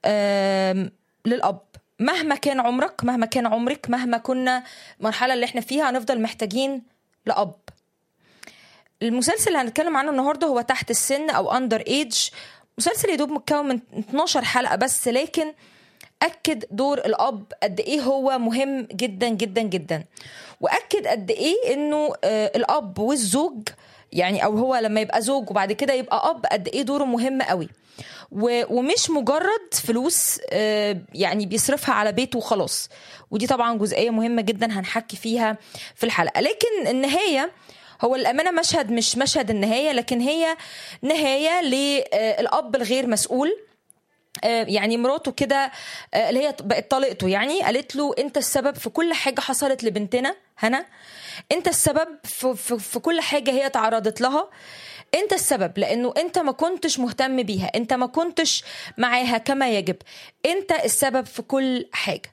آم، للاب مهما كان عمرك مهما كان عمرك مهما كنا المرحله اللي احنا فيها هنفضل محتاجين لاب المسلسل اللي هنتكلم عنه النهارده هو تحت السن او اندر ايج مسلسل يدوب متكون من 12 حلقه بس لكن اكد دور الاب قد ايه هو مهم جدا جدا جدا واكد قد ايه انه آه، الاب والزوج يعني او هو لما يبقى زوج وبعد كده يبقى اب قد ايه دوره مهم قوي و- ومش مجرد فلوس آه، يعني بيصرفها على بيته وخلاص ودي طبعا جزئيه مهمه جدا هنحكي فيها في الحلقه لكن النهايه هو الامانه مشهد مش مشهد النهايه لكن هي نهايه للاب الغير مسؤول آه، يعني مراته كده آه، اللي هي بقت طليقته يعني قالت له انت السبب في كل حاجه حصلت لبنتنا هنا انت السبب في, في, في كل حاجه هي تعرضت لها انت السبب لانه انت ما كنتش مهتم بيها انت ما كنتش معاها كما يجب انت السبب في كل حاجه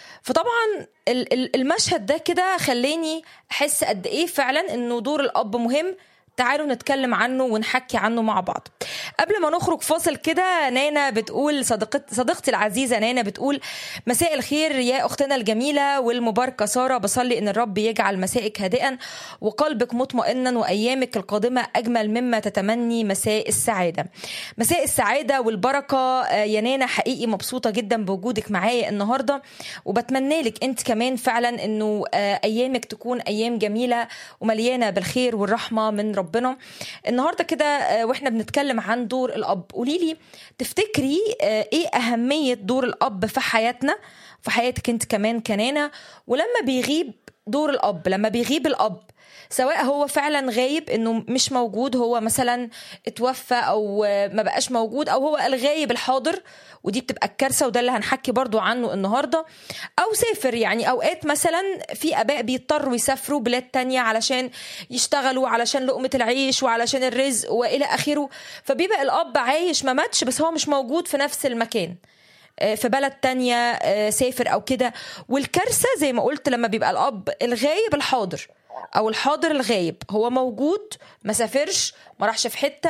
فطبعا ال- ال- المشهد ده كده خلاني احس قد ايه فعلا انه دور الاب مهم تعالوا نتكلم عنه ونحكي عنه مع بعض قبل ما نخرج فاصل كده نانا بتقول صديقت صديقتي العزيزة نانا بتقول مساء الخير يا أختنا الجميلة والمباركة سارة بصلي إن الرب يجعل مسائك هادئا وقلبك مطمئنا وأيامك القادمة أجمل مما تتمني مساء السعادة مساء السعادة والبركة آه، يا نانا حقيقي مبسوطة جدا بوجودك معايا النهاردة وبتمنى لك أنت كمان فعلا إنه آه، أيامك تكون أيام جميلة ومليانة بالخير والرحمة من ربنا النهاردة كده آه، وإحنا بنتكلم عن دور الأب قولي لي تفتكري آه، إيه أهمية دور الأب في حياتنا في حياتك أنت كمان كنانة ولما بيغيب دور الأب لما بيغيب الأب سواء هو فعلا غايب انه مش موجود هو مثلا اتوفى او ما بقاش موجود او هو الغايب الحاضر ودي بتبقى الكارثه وده اللي هنحكي برضو عنه النهارده او سافر يعني اوقات مثلا في اباء بيضطروا يسافروا بلاد تانية علشان يشتغلوا علشان لقمه العيش وعلشان الرزق والى اخره فبيبقى الاب عايش ما ماتش بس هو مش موجود في نفس المكان آه، في بلد تانية آه، سافر او كده والكارثه زي ما قلت لما بيبقى الاب الغايب الحاضر او الحاضر الغايب هو موجود ما سافرش ما راحش في حته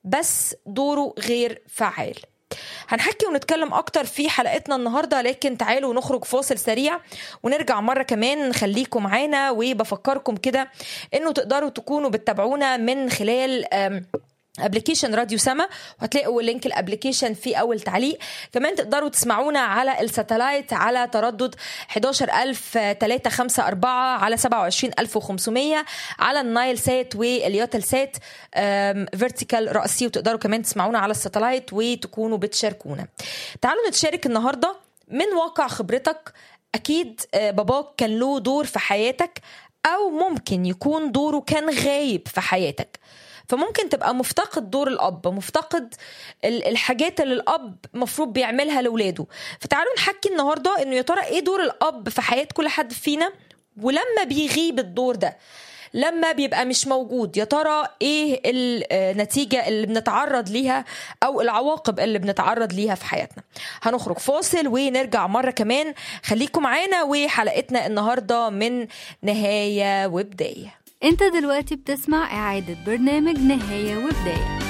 بس دوره غير فعال هنحكي ونتكلم اكتر في حلقتنا النهارده لكن تعالوا نخرج فاصل سريع ونرجع مره كمان خليكم معانا وبفكركم كده انه تقدروا تكونوا بتتابعونا من خلال آم، ابلكيشن راديو سما وهتلاقوا لينك الابلكيشن في اول تعليق كمان تقدروا تسمعونا على الساتلايت على تردد 11354 على 27500 على النايل سات واليوتل سات فيرتيكال رأسي وتقدروا كمان تسمعونا على الساتلايت وتكونوا بتشاركونا تعالوا نتشارك النهارده من واقع خبرتك اكيد آه، باباك كان له دور في حياتك او ممكن يكون دوره كان غايب في حياتك فممكن تبقى مفتقد دور الاب مفتقد ال- الحاجات اللي الاب مفروض بيعملها لاولاده فتعالوا نحكي النهارده انه يا ترى ايه دور الاب في حياه كل حد فينا ولما بيغيب الدور ده لما بيبقى مش موجود يا ترى ايه النتيجة اللي بنتعرض ليها او العواقب اللي بنتعرض ليها في حياتنا هنخرج فاصل ونرجع مرة كمان خليكم معانا وحلقتنا النهاردة من نهاية وبداية انت دلوقتي بتسمع اعادة برنامج نهاية وبداية